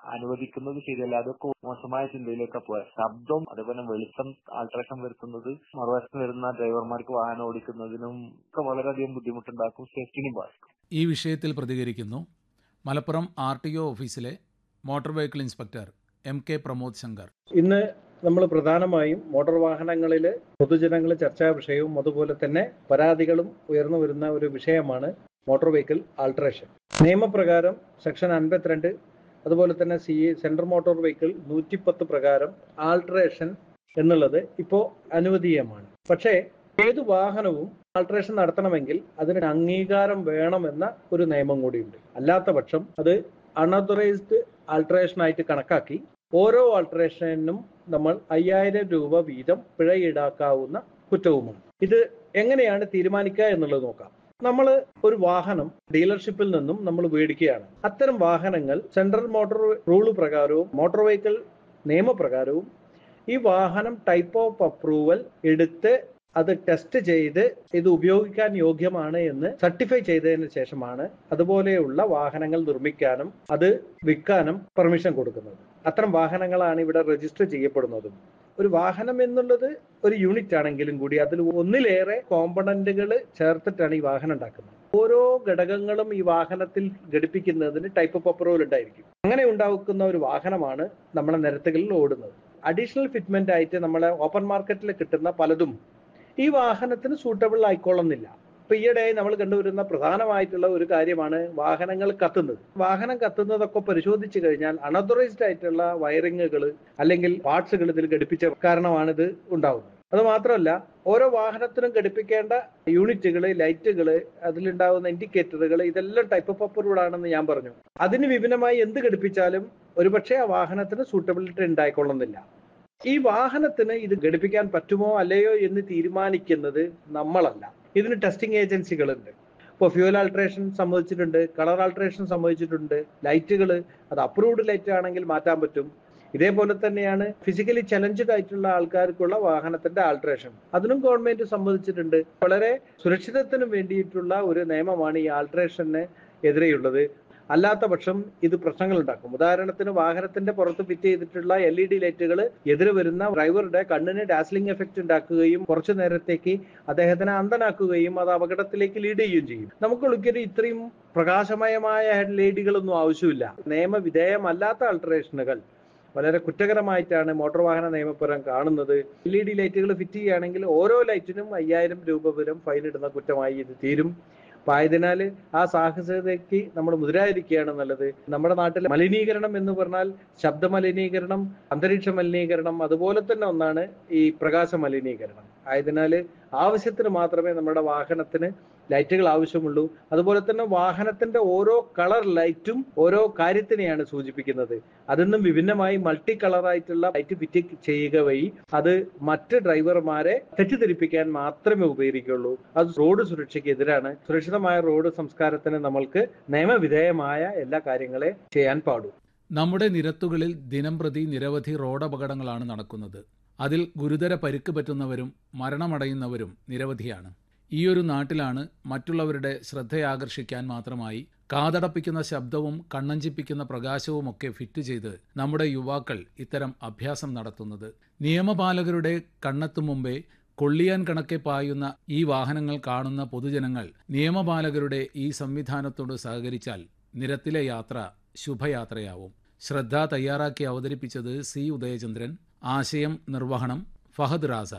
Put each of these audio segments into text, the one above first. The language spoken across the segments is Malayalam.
അനുവദിക്കുന്നത് ശരിയല്ല അതൊക്കെ മോശമായ ചിന്തയിലേക്ക് പോയ ശബ്ദം അതേപോലെ വെളിച്ചം ആൾട്രേഷൻ വരുത്തുന്നത് മറുവശത്ത് വരുന്ന ഡ്രൈവർമാർക്ക് വാഹനം ഓടിക്കുന്നതിനും ഒക്കെ വളരെയധികം ബുദ്ധിമുട്ടുണ്ടാക്കും സേഫ്റ്റിനും ബാധിക്കും ഈ വിഷയത്തിൽ പ്രതികരിക്കുന്നു മലപ്പുറം ആർ ടി ഒ ഓഫീസിലെ motor vehicle inspector M K Pramod Shankar ഇന്ന് നമ്മൾ പ്രധാനമായും മോട്ടോർ വാഹനങ്ങളിൽ പൊതുജനങ്ങൾ ചർച്ചാ വിഷയവും അതുപോലെ തന്നെ പരാതികളും ഉയർന്നു വരുന്ന ഒരു വിഷയമാണ് മോട്ടോർ വെഹിക്കിൾ ആൾട്രേഷൻ നിയമപ്രകാരം സെക്ഷൻ അൻപത്തിരണ്ട് അതുപോലെ തന്നെ സി സെൻട്രൽ മോട്ടോർ വെഹിക്കിൾ നൂറ്റിപ്പത്ത് പ്രകാരം ആൾട്രേഷൻ എന്നുള്ളത് ഇപ്പോൾ അനുവദീയമാണ് പക്ഷേ ഏത് വാഹനവും ആൾട്രേഷൻ നടത്തണമെങ്കിൽ അതിന് അംഗീകാരം വേണമെന്ന ഒരു നിയമം കൂടിയുണ്ട് അല്ലാത്ത പക്ഷം അത് അൺഓതറൈസ്ഡ് ആൾട്രേഷൻ ആയിട്ട് കണക്കാക്കി ഓരോ ആൾട്രേഷനും നമ്മൾ അയ്യായിരം രൂപ വീതം പിഴ ഈടാക്കാവുന്ന കുറ്റവുമാണ് ഇത് എങ്ങനെയാണ് തീരുമാനിക്കുക എന്നുള്ളത് നോക്കാം നമ്മൾ ഒരു വാഹനം ഡീലർഷിപ്പിൽ നിന്നും നമ്മൾ മേടിക്കുകയാണ് അത്തരം വാഹനങ്ങൾ സെൻട്രൽ മോട്ടോർ റൂൾ പ്രകാരവും മോട്ടോർ വെഹിക്കിൾ നിയമപ്രകാരവും ഈ വാഹനം ടൈപ്പ് ഓഫ് അപ്രൂവൽ എടുത്ത് അത് ടെസ്റ്റ് ചെയ്ത് ഇത് ഉപയോഗിക്കാൻ യോഗ്യമാണ് എന്ന് സർട്ടിഫൈ ചെയ്തതിന് ശേഷമാണ് അതുപോലെയുള്ള വാഹനങ്ങൾ നിർമ്മിക്കാനും അത് വിൽക്കാനും പെർമിഷൻ കൊടുക്കുന്നത് അത്തരം വാഹനങ്ങളാണ് ഇവിടെ രജിസ്റ്റർ ചെയ്യപ്പെടുന്നതും ഒരു വാഹനം എന്നുള്ളത് ഒരു യൂണിറ്റ് ആണെങ്കിലും കൂടി അതിൽ ഒന്നിലേറെ കോമ്പണന്റുകൾ ചേർത്തിട്ടാണ് ഈ വാഹനം ഉണ്ടാക്കുന്നത് ഓരോ ഘടകങ്ങളും ഈ വാഹനത്തിൽ ഘടിപ്പിക്കുന്നതിന് ടൈപ്പ് ഓഫ് അപ്രൂവൽ ഉണ്ടായിരിക്കും അങ്ങനെ ഉണ്ടാക്കുന്ന ഒരു വാഹനമാണ് നമ്മുടെ നിരത്തുകളിൽ ഓടുന്നത് അഡീഷണൽ ഫിറ്റ്മെന്റ് ആയിട്ട് നമ്മളെ ഓപ്പൺ മാർക്കറ്റിൽ കിട്ടുന്ന പലതും ഈ വാഹനത്തിന് സൂട്ടബിൾ ആയിക്കൊള്ളുന്നില്ല ഇപ്പൊ ഈയിടെയായി നമ്മൾ കണ്ടുവരുന്ന പ്രധാനമായിട്ടുള്ള ഒരു കാര്യമാണ് വാഹനങ്ങൾ കത്തുന്നത് വാഹനം കത്തുന്നതൊക്കെ പരിശോധിച്ചു കഴിഞ്ഞാൽ അണോതറൈസ്ഡ് ആയിട്ടുള്ള വയറിങ്ങുകൾ അല്ലെങ്കിൽ പാർട്സുകൾ ഇതിൽ ഘടിപ്പിച്ച കാരണമാണ് ഇത് ഉണ്ടാവുന്നത് അത് മാത്രമല്ല ഓരോ വാഹനത്തിനും ഘടിപ്പിക്കേണ്ട യൂണിറ്റുകൾ ലൈറ്റുകൾ അതിലുണ്ടാകുന്ന ഇൻഡിക്കേറ്ററുകൾ ഇതെല്ലാം ടൈപ്പ് ഓഫ് അപ്രൂവ്ഡ് ആണെന്ന് ഞാൻ പറഞ്ഞു അതിന് വിഭിന്നമായി എന്ത് ഘടിപ്പിച്ചാലും ഒരുപക്ഷെ ആ വാഹനത്തിന് സൂട്ടബിലിറ്റി ഉണ്ടായിക്കൊള്ളുന്നില്ല ഈ വാഹനത്തിന് ഇത് ഘടിപ്പിക്കാൻ പറ്റുമോ അല്ലയോ എന്ന് തീരുമാനിക്കുന്നത് നമ്മളല്ല ഇതിന് ടെസ്റ്റിംഗ് ഏജൻസികളുണ്ട് ഇപ്പോൾ ഫ്യൂൽ ആൾട്രേഷൻ സംബന്ധിച്ചിട്ടുണ്ട് കളർ ആൾട്രേഷൻ സംബന്ധിച്ചിട്ടുണ്ട് ലൈറ്റുകൾ അത് അപ്രൂവ്ഡ് ലൈറ്റ് ആണെങ്കിൽ മാറ്റാൻ പറ്റും ഇതേപോലെ തന്നെയാണ് ഫിസിക്കലി ചലഞ്ചഡ് ആയിട്ടുള്ള ആൾക്കാർക്കുള്ള വാഹനത്തിന്റെ ആൾട്രേഷൻ അതിനും ഗവൺമെന്റ് സംബന്ധിച്ചിട്ടുണ്ട് വളരെ സുരക്ഷിതത്തിന് വേണ്ടിയിട്ടുള്ള ഒരു നിയമമാണ് ഈ ആൾട്രേഷന് എതിരെയുള്ളത് അല്ലാത്ത പക്ഷം ഇത് പ്രശ്നങ്ങൾ ഉണ്ടാക്കും ഉദാഹരണത്തിന് വാഹനത്തിന്റെ പുറത്ത് ഫിറ്റ് ചെയ്തിട്ടുള്ള എൽ ഇ ഡി ലൈറ്റുകൾ എതിരെ വരുന്ന ഡ്രൈവറുടെ കണ്ണിന് ഡാസ്ലിംഗ് എഫക്റ്റ് ഉണ്ടാക്കുകയും കുറച്ചു നേരത്തേക്ക് അദ്ദേഹത്തിനെ അന്ധനാക്കുകയും അത് അപകടത്തിലേക്ക് ലീഡ് ചെയ്യുകയും ചെയ്യും നമുക്ക് ഒരിക്കലും ഇത്രയും പ്രകാശമയമായ ഹെഡ് ലൈറ്റുകളൊന്നും ആവശ്യമില്ല നിയമവിധേയമല്ലാത്ത അൾട്രേഷനുകൾ വളരെ കുറ്റകരമായിട്ടാണ് മോട്ടോർ വാഹന നിയമപ്രകാരം കാണുന്നത് എൽ ഇ ഡി ലൈറ്റുകൾ ഫിറ്റ് ചെയ്യുകയാണെങ്കിൽ ഓരോ ലൈറ്റിനും അയ്യായിരം രൂപ വരും ഫൈൻ ഇടുന്ന കുറ്റമായി ഇത് തീരും അപ്പൊ ആയതിനാൽ ആ സാഹസികതയ്ക്ക് നമ്മൾ മുതിരായിരിക്കുകയാണ് നല്ലത് നമ്മുടെ നാട്ടിലെ മലിനീകരണം എന്ന് പറഞ്ഞാൽ ശബ്ദ മലിനീകരണം അന്തരീക്ഷ മലിനീകരണം അതുപോലെ തന്നെ ഒന്നാണ് ഈ പ്രകാശ മലിനീകരണം ആയതിനാൽ ആവശ്യത്തിന് മാത്രമേ നമ്മുടെ വാഹനത്തിന് ലൈറ്റുകൾ ആവശ്യമുള്ളൂ അതുപോലെ തന്നെ വാഹനത്തിന്റെ ഓരോ കളർ ലൈറ്റും ഓരോ കാര്യത്തിനെയാണ് സൂചിപ്പിക്കുന്നത് അതിന്നും വിഭിന്നമായി മൾട്ടി കളറായിട്ടുള്ള ലൈറ്റ് ഫിറ്റ് ചെയ്യുക വഴി അത് മറ്റ് ഡ്രൈവർമാരെ തെറ്റിദ്ധരിപ്പിക്കാൻ മാത്രമേ ഉപകരിക്കുള്ളൂ അത് റോഡ് സുരക്ഷയ്ക്ക് എതിരാണ് സുരക്ഷിതമായ റോഡ് സംസ്കാരത്തിന് നമ്മൾക്ക് നിയമവിധേയമായ എല്ലാ കാര്യങ്ങളെ ചെയ്യാൻ പാടൂ നമ്മുടെ നിരത്തുകളിൽ ദിനംപ്രതി നിരവധി റോഡപകടങ്ങളാണ് നടക്കുന്നത് അതിൽ ഗുരുതര പരിക്ക് പറ്റുന്നവരും മരണമടയുന്നവരും നിരവധിയാണ് ഈയൊരു നാട്ടിലാണ് മറ്റുള്ളവരുടെ ശ്രദ്ധയാകർഷിക്കാൻ മാത്രമായി കാതടപ്പിക്കുന്ന ശബ്ദവും കണ്ണഞ്ചിപ്പിക്കുന്ന പ്രകാശവുമൊക്കെ ഫിറ്റ് ചെയ്ത് നമ്മുടെ യുവാക്കൾ ഇത്തരം അഭ്യാസം നടത്തുന്നത് നിയമപാലകരുടെ കണ്ണെത്തു മുമ്പേ കൊള്ളിയാൻ കണക്കെ പായുന്ന ഈ വാഹനങ്ങൾ കാണുന്ന പൊതുജനങ്ങൾ നിയമപാലകരുടെ ഈ സംവിധാനത്തോട് സഹകരിച്ചാൽ നിരത്തിലെ യാത്ര ശുഭയാത്രയാവും ശ്രദ്ധ തയ്യാറാക്കി അവതരിപ്പിച്ചത് സി ഉദയചന്ദ്രൻ ആശയം നിർവഹണം ഫഹദ് റാസ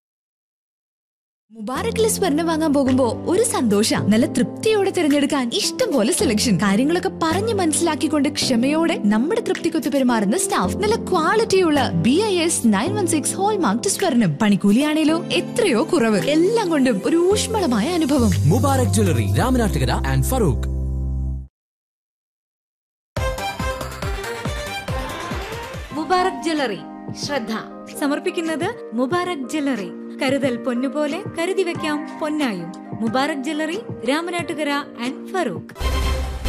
മുബാറക്കിലെ സ്വർണം വാങ്ങാൻ പോകുമ്പോ ഒരു സന്തോഷ നല്ല തൃപ്തിയോടെ തിരഞ്ഞെടുക്കാൻ ഇഷ്ടം പോലെ സെലക്ഷൻ കാര്യങ്ങളൊക്കെ പറഞ്ഞു മനസ്സിലാക്കിക്കൊണ്ട് ക്ഷമയോടെ നമ്മുടെ തൃപ്തിക്കൊത്ത് പെരുമാറുന്ന സ്റ്റാഫ് നല്ല ക്വാളിറ്റിയുള്ള B I S nine one six hallmark സ്വർണം പണിക്കൂലിയാണേലോ എത്രയോ കുറവ് എല്ലാം കൊണ്ടും ഒരു ഊഷ്മളമായ അനുഭവം Mubarak jewellery Ramanattukara and Farook Mubarak jewellery ശ്രദ്ധ സമർപ്പിക്കുന്നത് മുബാറക് ജ്വല്ലറി കരുതൽ പൊന്നുപോലെ കരുതി വെക്കാം പൊന്നായും മുബാറക് ജ്വല്ലറി രാമനാട്ടുകര ആൻഡ് ഫറൂഖ്